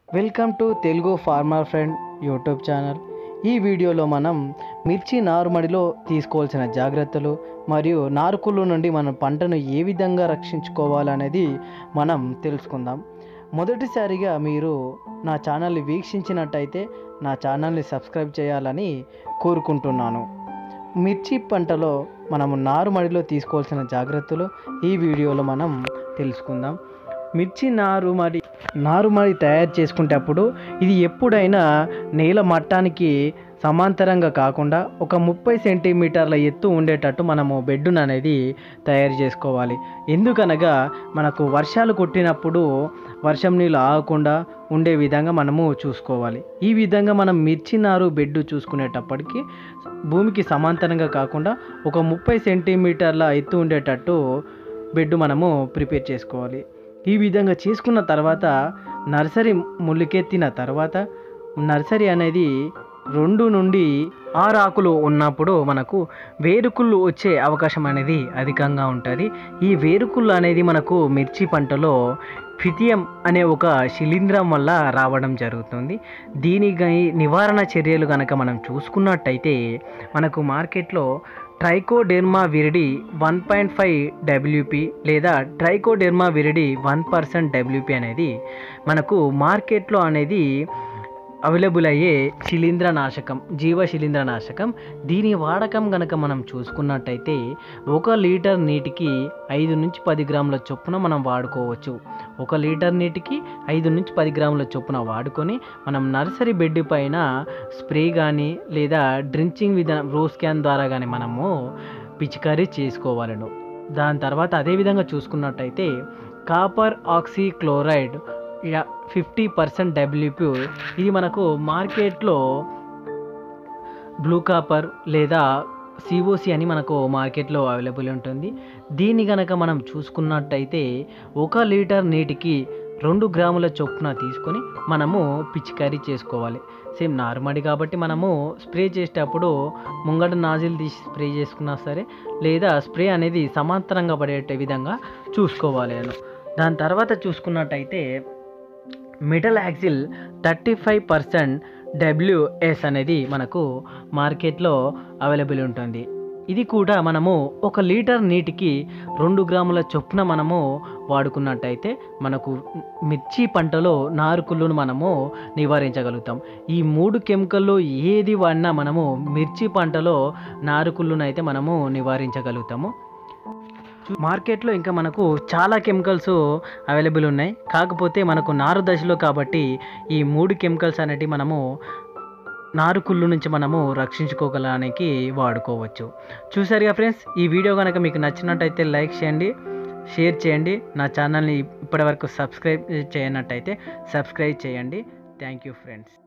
welcome to Telugu farmer friend YouTube channel ఈ వీడియోలో మనం మిర్చి నారుమడిలో తీసుకోవాల్సిన జాగ్రత్తలు మరియు నారుకుళ్ళు నుండి మన పంటను ఏ విధంగా రక్షించుకోవాలనేది మనం తెలుసుకుందాం మొదటిసారిగా మీరు నా ఛానల్ని వీక్షించినట్టయితే నా ఛానల్ని సబ్స్క్రైబ్ చేయాలని కోరుకుంటున్నాను మిర్చి పంటలో మనము నారుమడిలో తీసుకోవాల్సిన జాగ్రత్తలు ఈ వీడియోలో మనం తెలుసుకుందాం మిర్చి నారుమడి నారుమడి తయారు చేసుకునేటప్పుడు ఇది ఎప్పుడైనా నేల మట్టానికి సమాంతరంగా కాకుండా ఒక ముప్పై సెంటీమీటర్ల ఎత్తు ఉండేటట్టు మనము బెడ్డును అనేది తయారు చేసుకోవాలి ఎందుకనగా మనకు వర్షాలు కొట్టినప్పుడు వర్షం నీళ్ళు ఆగకుండా ఉండే విధంగా మనము చూసుకోవాలి ఈ విధంగా మనం మిర్చి నారు బెడ్ చూసుకునేటప్పటికి భూమికి సమాంతరంగా కాకుండా ఒక ముప్పై సెంటీమీటర్ల ఎత్తు ఉండేటట్టు బెడ్ మనము ప్రిపేర్ చేసుకోవాలి ఈ విధంగా చేసుకున్న తర్వాత నర్సరీ ముళ్ళకెత్తిన తర్వాత నర్సరీ అనేది రెండు నుండి ఆరు ఆకులు ఉన్నప్పుడు మనకు వేరుకుళ్ళు వచ్చే అవకాశం అనేది అధికంగా ఉంటుంది ఈ వేరుకుళ్ళు అనేది మనకు మిర్చి పంటలో ఫితియం అనే ఒక శిలీంధ్రం వల్ల రావడం జరుగుతుంది దీనికి నివారణ చర్యలు కనుక మనం చూసుకున్నట్టయితే మనకు మార్కెట్లో trichoderma viride one point five WP లేదా trichoderma viride one percent WP అనేది మనకు మార్కెట్లో అనేది అవైలబుల్ అయ్యే శిలీంద్రనాశకం జీవ శిలీంద్రనాశకం దీని వాడకం కనుక మనం చూసుకున్నట్టయితే ఒక లీటర్ నీటికి ఐదు నుంచి పది గ్రాముల చొప్పున మనం వాడుకోవచ్చు ఒక లీటర్ నీటికి ఐదు నుంచి పది గ్రాముల చొప్పున వాడుకొని మనం నర్సరీ బెడ్ పైన స్ప్రే కానీ లేదా డ్రించింగ్ విధానం రోజ్ క్యాన్ ద్వారా కానీ మనము పిచికారీ చేసుకోవాలను దాని తర్వాత అదేవిధంగా చూసుకున్నట్టయితే copper oxychloride fifty percent WP ఇది మనకు మార్కెట్లో బ్లూ కాపర్ లేదా సిఓసి అని మనకు మార్కెట్లో అవైలబుల్ ఉంటుంది దీన్ని కనుక మనం చూసుకున్నట్టయితే ఒక లీటర్ నీటికి రెండు గ్రాముల చొప్పున తీసుకొని మనము పిచికారీ చేసుకోవాలి సేమ్ నార్మడి కాబట్టి మనము స్ప్రే చేసేటప్పుడు ముంగట నాజిల్ తీసి స్ప్రే చేసుకున్నా సరే లేదా స్ప్రే అనేది సమాంతరంగా పడే విధంగా చూసుకోవాలి నేను దాని తర్వాత చూసుకున్నట్టయితే metalaxyl thirty five percent WS అనేది మనకు మార్కెట్లో అవైలబుల్ ఉంటుంది ఇది కూడా మనము ఒక లీటర్ నీటికి రెండు గ్రాముల చొప్పున మనము వాడుకున్నట్టయితే మనకు మిర్చి పంటలో నారుకుళ్ళను మనము నివారించగలుగుతాం ఈ మూడు కెమికల్లో ఏది వాడినా మనము మిర్చి పంటలో నారుకుళ్ళను అయితే మనము నివారించగలుగుతాము మార్కెట్లో ఇంకా మనకు చాలా కెమికల్స్ అవైలబుల్ ఉన్నాయి కాకపోతే మనకు నారు దశలో కాబట్టి ఈ మూడు కెమికల్స్ అనేటివి మనము నారు కుళ్ళు నుంచి మనము రక్షించుకోగలడానికి వాడుకోవచ్చు చూసారుగా ఫ్రెండ్స్ ఈ వీడియో కనుక మీకు నచ్చినట్టయితే లైక్ చేయండి షేర్ చేయండి నా ఛానల్ని ఇప్పటివరకు సబ్స్క్రైబ్ చేయనట్టయితే సబ్స్క్రైబ్ చేయండి థ్యాంక్ యూ ఫ్రెండ్స్